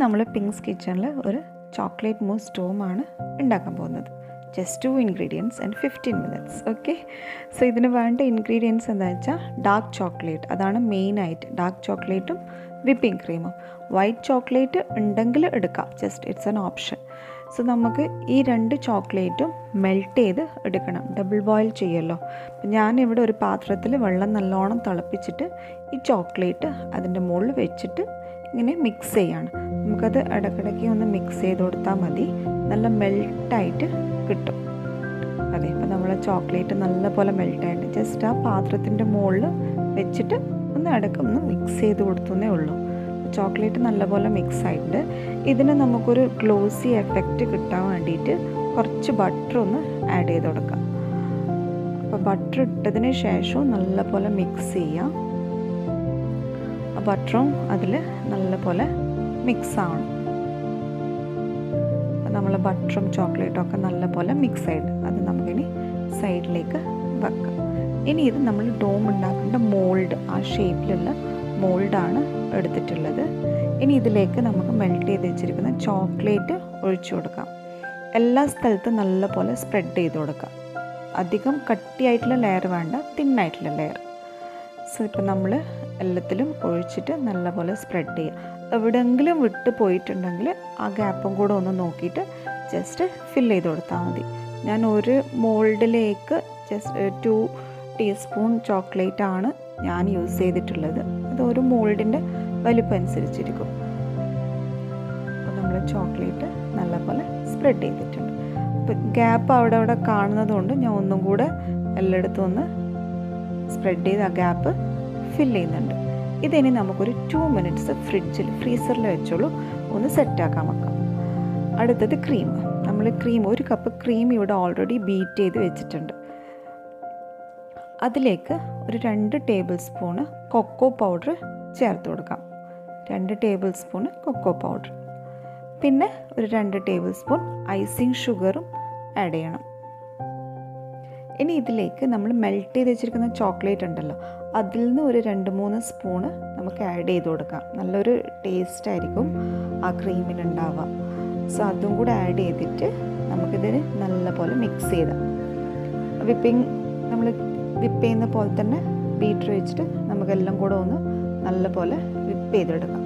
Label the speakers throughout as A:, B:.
A: നമ്മൾ പിങ്സ് കിച്ചണിൽ ഒരു ചോക്ലേറ്റ് മൂസ് ഡോമാണ് ഉണ്ടാക്കാൻ പോകുന്നത് just two ingredients and fifteen minutes okay so ഇതിന് വേണ്ട ഇൻഗ്രീഡിയൻസ് എന്താ വെച്ചാൽ ഡാർക്ക് ചോക്ലേറ്റ് അതാണ് മെയിനായിട്ട് ഡാർക്ക് ചോക്ലേറ്റും വിപ്പിംഗ് ക്രീമും വൈറ്റ് ചോക്ലേറ്റ് ഉണ്ടെങ്കിൽ എടുക്കാം just it's an option so നമുക്ക് ഈ രണ്ട് ചോക്ലേറ്റും മെൽറ്റ് ചെയ്ത് എടുക്കണം ഡബിൾ ബോയിൽ ചെയ്യുമല്ലോ അപ്പം ഞാനിവിടെ ഒരു പാത്രത്തിൽ വെള്ളം നല്ലോണം തിളപ്പിച്ചിട്ട് ഈ ചോക്ലേറ്റ് അതിൻ്റെ മുകളിൽ വെച്ചിട്ട് ഇങ്ങനെ മിക്സ് ചെയ്യാണ് നമുക്കത് ഇടയ്ക്കിടയ്ക്ക് ഒന്ന് മിക്സ് ചെയ്ത് കൊടുത്താൽ മതി നല്ല മെൽട്ടായിട്ട് കിട്ടും അതെ ഇപ്പം നമ്മൾ ചോക്ലേറ്റ് നല്ലപോലെ മെൽട്ടായിട്ട് ജസ്റ്റ് ആ പാത്രത്തിൻ്റെ മുകളിൽ വെച്ചിട്ട് ഒന്ന് ഇടയ്ക്ക് ഒന്ന് മിക്സ് ചെയ്ത് കൊടുത്തേ ഉള്ളൂ ചോക്ലേറ്റ് നല്ലപോലെ മിക്സ് ആയിട്ടുണ്ട് ഇതിന് നമുക്കൊരു ഗ്ലോസി എഫക്റ്റ് കിട്ടാൻ വേണ്ടിയിട്ട് കുറച്ച് ബട്ടർ ഒന്ന് ആഡ് ചെയ്ത് കൊടുക്കാം അപ്പോൾ ബട്ടർ ഇട്ടതിന് ശേഷം നല്ലപോലെ മിക്സ് ചെയ്യാം ആ ബട്ടറും അതിൽ നല്ലപോലെ മിക്സ് ആവണം നമ്മൾ ബട്ടറും ചോക്ലേറ്റും ഒക്കെ നല്ലപോലെ മിക്സ് ആയിട്ട് അത് നമുക്കിനി സൈഡിലേക്ക് വെക്കാം ഇനി ഇത് നമ്മൾ ഡോം ഉണ്ടാക്കേണ്ട മോൾഡ് ആ ഷേപ്പിലുള്ള മോൾഡാണ് എടുത്തിട്ടുള്ളത് ഇനി ഇതിലേക്ക് നമുക്ക് മെൽറ്റ് ചെയ്ത് വെച്ചിരിക്കുന്ന ചോക്ലേറ്റ് ഒഴിച്ചു കൊടുക്കാം എല്ലാ സ്ഥലത്തും നല്ലപോലെ സ്പ്രെഡ് ചെയ്ത് കൊടുക്കാം അധികം കട്ടിയായിട്ടുള്ള ലെയർ വേണ്ട തിന്നായിട്ടുള്ള ലെയർ സോ ഇപ്പം നമ്മൾ എല്ലാത്തിലും ഒഴിച്ചിട്ട് നല്ലപോലെ സ്പ്രെഡ് ചെയ്യുക എവിടെയെങ്കിലും വിട്ട് പോയിട്ടുണ്ടെങ്കിൽ ആ ഗ്യാപ്പും കൂടെ ഒന്ന് നോക്കിയിട്ട് ജസ്റ്റ് ഫിൽ ചെയ്ത് കൊടുത്താൽ മതി ഞാൻ ഒരു മോൾഡിലേക്ക് ജസ്റ്റ് ടു ടീസ്പൂൺ ചോക്ലേറ്റ് ആണ് ഞാൻ യൂസ് ചെയ്തിട്ടുള്ളത് അത് ഒരു മോൾഡിൻ്റെ വലിപ്പം അനുസരിച്ചിരിക്കും അപ്പോൾ നമ്മൾ ചോക്ലേറ്റ് നല്ലപോലെ സ്പ്രെഡ് ചെയ്തിട്ടുണ്ട് അപ്പോൾ ഗ്യാപ്പ് അവിടെ അവിടെ കാണുന്നതുകൊണ്ട് ഞാൻ ഒന്നും കൂടെ എല്ലായിടത്തും ഒന്ന് സ്പ്രെഡ് ചെയ്ത് ആ ഗ്യാപ്പ് ഫിൽ ചെയ്യുന്നുണ്ട് ഇതിനി നമുക്കൊരു ടു മിനിറ്റ്സ് ഫ്രിഡ്ജിൽ ഫ്രീസറിൽ വെച്ചോളൂ ഒന്ന് സെറ്റാക്കാൻ വെക്കാം അടുത്തത് ക്രീം നമ്മൾ ക്രീം ഒരു കപ്പ് ക്രീം ഇവിടെ ഓൾറെഡി ബീറ്റ് ചെയ്ത് വെച്ചിട്ടുണ്ട് അതിലേക്ക് ഒരു രണ്ട് ടേബിൾ സ്പൂണ് കൊക്കോ പൗഡർ ചേർത്ത് കൊടുക്കാം രണ്ട് ടേബിൾ സ്പൂണ് കൊക്കോ പൗഡർ പിന്നെ ഒരു രണ്ട് ടേബിൾ സ്പൂൺ ഐസിങ് ഷുഗറും ആഡ് ചെയ്യണം ഇനി ഇതിലേക്ക് നമ്മൾ മെൽറ്റ് ചെയ്ത് വെച്ചിരിക്കുന്ന ചോക്ലേറ്റ് ഉണ്ടല്ലോ അതിൽ നിന്ന് ഒരു രണ്ട് മൂന്ന് സ്പൂണ് നമുക്ക് ആഡ് ചെയ്ത് കൊടുക്കാം നല്ലൊരു ടേസ്റ്റ് ആയിരിക്കും ആ ക്രീമിനുണ്ടാവുക സോ അതും കൂടെ ആഡ് ചെയ്തിട്ട് നമുക്കിതിന് നല്ലപോലെ മിക്സ് ചെയ്താൽ വിപ്പിംഗ് നമ്മൾ വിപ്പ് ചെയ്യുന്ന പോലെ തന്നെ ബീറ്റർ വെച്ചിട്ട് നമുക്കെല്ലാം കൂടെ ഒന്ന് നല്ലപോലെ വിപ്പ് ചെയ്തെടുക്കാം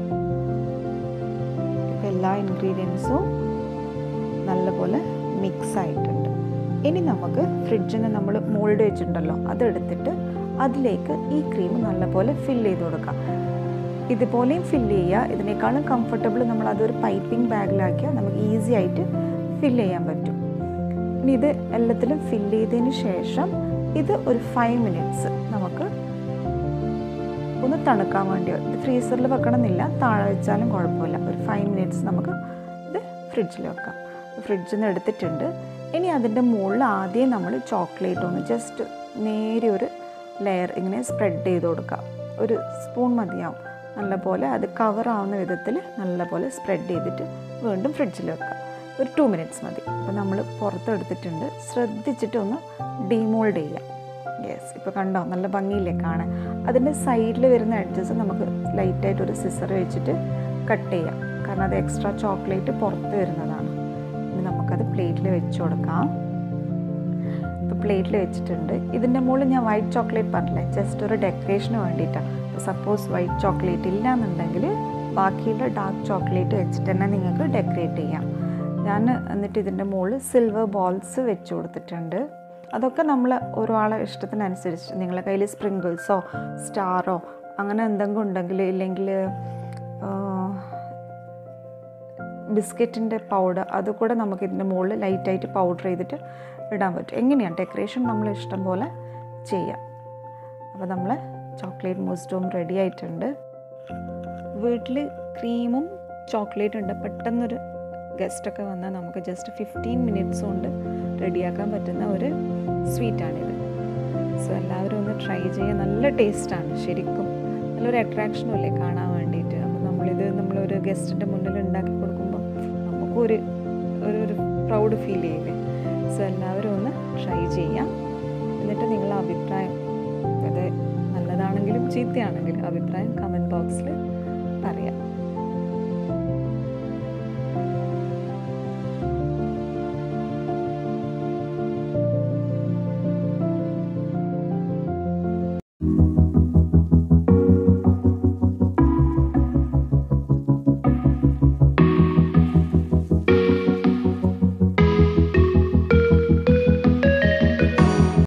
A: ഇപ്പം എല്ലാ ഇൻഗ്രീഡിയൻസും നല്ലപോലെ മിക്സ് ആയിട്ടുണ്ട് ഇനി നമുക്ക് ഫ്രിഡ്ജിൽ നിന്ന് നമ്മൾ മോൾഡ് വെച്ചിട്ടുണ്ടല്ലോ അതെടുത്തിട്ട് അതിലേക്ക് ഈ ക്രീം നല്ലപോലെ ഫില്ല് ചെയ്ത് കൊടുക്കാം ഇതുപോലെയും ഫില്ല് ചെയ്യുക ഇതിനേക്കാളും കംഫർട്ടബിൾ നമ്മൾ അതൊരു പൈപ്പിംഗ് ബാഗിലാക്കിയാൽ നമുക്ക് ഈസി ആയിട്ട് ഫില്ല് ചെയ്യാൻ പറ്റും ഇനി ഇത് എല്ലാത്തിലും ഫില്ല് ചെയ്തതിന് ശേഷം ഇത് ഒരു ഫൈവ് മിനിറ്റ്സ് നമുക്ക് ഒന്ന് തണുക്കാൻ വേണ്ടി ഇത് ഫ്രീസറിൽ വെക്കണമെന്നില്ല താഴെ വെച്ചാലും കുഴപ്പമില്ല ഒരു ഫൈവ് മിനിറ്റ്സ് നമുക്ക് ഇത് ഫ്രിഡ്ജിൽ വെക്കാം ഫ്രിഡ്ജിൽ നിന്ന് എടുത്തിട്ടുണ്ട് ഇനി അതിൻ്റെ മുകളിൽ ആദ്യം നമ്മൾ ചോക്ലേറ്റ് ഒന്ന് ജസ്റ്റ് നേരെ ഒരു ലെയർ ഇങ്ങനെ സ്പ്രെഡ് ചെയ്ത് കൊടുക്കുക ഒരു സ്പൂൺ മതിയാവും നല്ലപോലെ അത് കവർ ആവുന്ന വിധത്തിൽ നല്ലപോലെ സ്പ്രെഡ് ചെയ്തിട്ട് വീണ്ടും ഫ്രിഡ്ജിൽ വെക്കുക ഒരു ടു മിനിറ്റ്സ് മതി അപ്പോൾ നമ്മൾ പുറത്തെടുത്തിട്ടുണ്ട് ശ്രദ്ധിച്ചിട്ട് ഒന്ന് ഡീമോൾഡ് ചെയ്യാം യെസ് ഇപ്പോൾ കണ്ടോ നല്ല ഭംഗിയില്ലേ കാണാൻ അതിൻ്റെ സൈഡിൽ വരുന്ന എഡ്ജസ് നമുക്ക് ലൈറ്റായിട്ട് ഒരു സിസർ വെച്ചിട്ട് കട്ട് ചെയ്യാം കാരണം അത് എക്സ്ട്രാ ചോക്ലേറ്റ് പുറത്ത് വരുന്നതാണ് ഇനി നമുക്കത് പ്ലേറ്റിൽ വെച്ച് കൊടുക്കാം ഇപ്പോൾ പ്ലേറ്റിൽ വെച്ചിട്ടുണ്ട് ഇതിൻ്റെ മുകളിൽ ഞാൻ വൈറ്റ് ചോക്ലേറ്റ് പറഞ്ഞില്ലേ ജസ്റ്റ് ഒരു ഡെക്കറേഷന് വേണ്ടിയിട്ടാണ് ഇപ്പോൾ സപ്പോസ് വൈറ്റ് ചോക്ലേറ്റ് ഇല്ല എന്നുണ്ടെങ്കിൽ ബാക്കിയുള്ള ഡാർക്ക് ചോക്ലേറ്റ് വെച്ചിട്ട് തന്നെ നിങ്ങൾക്ക് ഡെക്കറേറ്റ് ചെയ്യാം ഞാൻ എന്നിട്ട് ഇതിൻ്റെ മുകളിൽ സിൽവർ ബോൾസ് വെച്ച് കൊടുത്തിട്ടുണ്ട് അതൊക്കെ നമ്മൾ ഒരാളെ ഇഷ്ടത്തിനനുസരിച്ച് നിങ്ങളുടെ കയ്യിൽ സ്പ്രിങ്കിൾസോ സ്റ്റാറോ അങ്ങനെ എന്തെങ്കിലും ഉണ്ടെങ്കിൽ ഇല്ലെങ്കിൽ ബിസ്ക്കറ്റിൻ്റെ പൗഡർ അതുകൂടെ നമുക്ക് ഇതിൻ്റെ മുകളിൽ ലൈറ്റായിട്ട് പൗഡർ ചെയ്തിട്ട് ഇടാൻ പറ്റും എങ്ങനെയാണ് ഡെക്കറേഷൻ നമ്മൾ ഇഷ്ടം പോലെ ചെയ്യാം അപ്പോൾ നമ്മൾ ചോക്ലേറ്റ് മൂസ്ഡും റെഡി ആയിട്ടുണ്ട് വീട്ടിൽ ക്രീമും ചോക്ലേറ്റും ഉണ്ട് പെട്ടെന്നൊരു ഗസ്റ്റൊക്കെ വന്നാൽ നമുക്ക് ജസ്റ്റ് ഫിഫ്റ്റീൻ മിനിറ്റ്സ് കൊണ്ട് റെഡിയാക്കാൻ പറ്റുന്ന ഒരു സ്വീറ്റാണിത് സോ എല്ലാവരും ഒന്ന് ട്രൈ ചെയ്യുക നല്ല ടേസ്റ്റാണ് ശരിക്കും നല്ലൊരു അട്രാക്ഷനും അല്ലേ കാണാൻ വേണ്ടിയിട്ട് അപ്പോൾ നമ്മളിത് നമ്മളൊരു ഗസ്റ്റിൻ്റെ മുന്നിൽ ഉണ്ടാക്കി കൊടുക്കുമ്പോൾ നമുക്കൊരു ഒരു ഒരു പ്രൗഡ് ഫീൽ ചെയ്യില്ലേ സോ എല്ലാവരും ഒന്ന് ട്രൈ ചെയ്യാം എന്നിട്ട് നിങ്ങളുടെ അഭിപ്രായം അത് നല്ലതാണെങ്കിലും ചീത്തയാണെങ്കിലും അഭിപ്രായം കമൻറ്റ് ബോക്സിൽ പറയാം